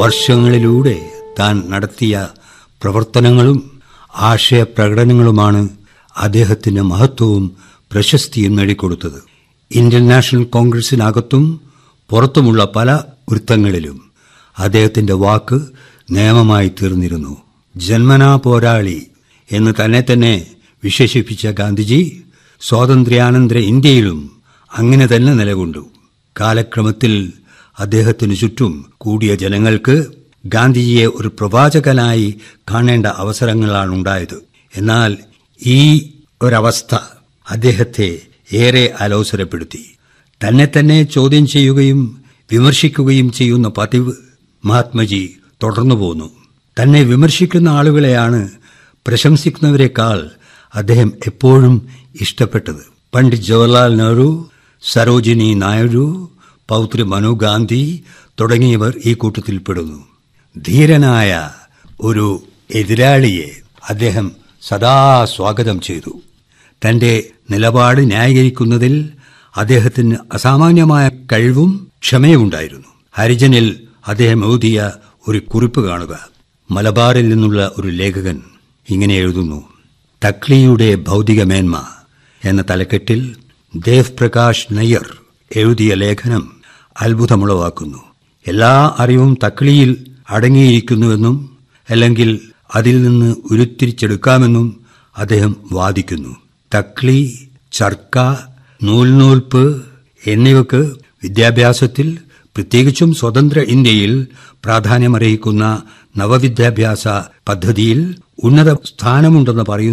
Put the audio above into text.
വർഷങ്ങളിലൂടെ താൻ നടത്തിയ പ്രവർത്തനങ്ങളും ആശയപ്രകടനങ്ങളുമാണ് അദ്ദേഹത്തിന് മഹത്വവും പ്രശസ്തിയും നേടിക്കൊടുത്തത് ഇന്ത്യൻ നാഷണൽ കോൺഗ്രസിനകത്തും പുറത്തുമുള്ള പല വൃത്തങ്ങളിലും അദ്ദേഹത്തിന്റെ വാക്ക് നിയമമായി തീർന്നിരുന്നു ജന്മനാ പോരാളി എന്ന് തന്നെ തന്നെ വിശേഷിപ്പിച്ച ഗാന്ധിജി സ്വാതന്ത്ര്യാനന്തര ഇന്ത്യയിലും അങ്ങനെ തന്നെ നിലകൊണ്ടു കാലക്രമത്തിൽ അദ്ദേഹത്തിനു ചുറ്റും കൂടിയ ജനങ്ങൾക്ക് ഗാന്ധിജിയെ ഒരു പ്രവാചകനായി കാണേണ്ട അവസരങ്ങളാണ് ഉണ്ടായത് എന്നാൽ ഈ ഒരവസ്ഥ അദ്ദേഹത്തെ ഏറെ അലോസരപ്പെടുത്തി തന്നെ തന്നെ ചോദ്യം ചെയ്യുകയും വിമർശിക്കുകയും ചെയ്യുന്ന പതിവ് മഹാത്മജി തുടർന്നു പോന്നു തന്നെ വിമർശിക്കുന്ന ആളുകളെയാണ് പ്രശംസിക്കുന്നവരെക്കാൾ അദ്ദേഹം എപ്പോഴും ഇഷ്ടപ്പെട്ടത് പണ്ഡിറ്റ് ജവഹർലാൽ നെഹ്റു സരോജിനി നായിഡു പൗത്രി മനു ഗാന്ധി തുടങ്ങിയവർ ഈ കൂട്ടത്തിൽപ്പെടുന്നു ധീരനായ ഒരു എതിരാളിയെ അദ്ദേഹം സദാ സ്വാഗതം ചെയ്തു തന്റെ നിലപാട് ന്യായീകരിക്കുന്നതിൽ അദ്ദേഹത്തിന് അസാമാന്യമായ കഴിവും ക്ഷമയുമുണ്ടായിരുന്നു ഹരിജനിൽ അദ്ദേഹം എഴുതിയ ഒരു കുറിപ്പ് കാണുക മലബാറിൽ നിന്നുള്ള ഒരു ലേഖകൻ ഇങ്ങനെ എഴുതുന്നു തക്ലിയുടെ ഭൗതിക മേന്മ എന്ന തലക്കെട്ടിൽ ദേവ് പ്രകാശ് നയ്യർ എഴുതിയ ലേഖനം അത്ഭുതമുളവാക്കുന്നു എല്ലാ അറിവും തക്ലിയിൽ അടങ്ങിയിരിക്കുന്നുവെന്നും അല്ലെങ്കിൽ അതിൽ നിന്ന് ഉരുത്തിരിച്ചെടുക്കാമെന്നും അദ്ദേഹം വാദിക്കുന്നു തക്ലി ചർക്ക നൂൽനൂൽപ്പ് എന്നിവക്ക് വിദ്യാഭ്യാസത്തിൽ പ്രത്യേകിച്ചും സ്വതന്ത്ര ഇന്ത്യയിൽ പ്രാധാന്യമർഹിക്കുന്ന നവവിദ്യാഭ്യാസ പദ്ധതിയിൽ ഉന്നത സ്ഥാനമുണ്ടെന്ന് പറയുന്നു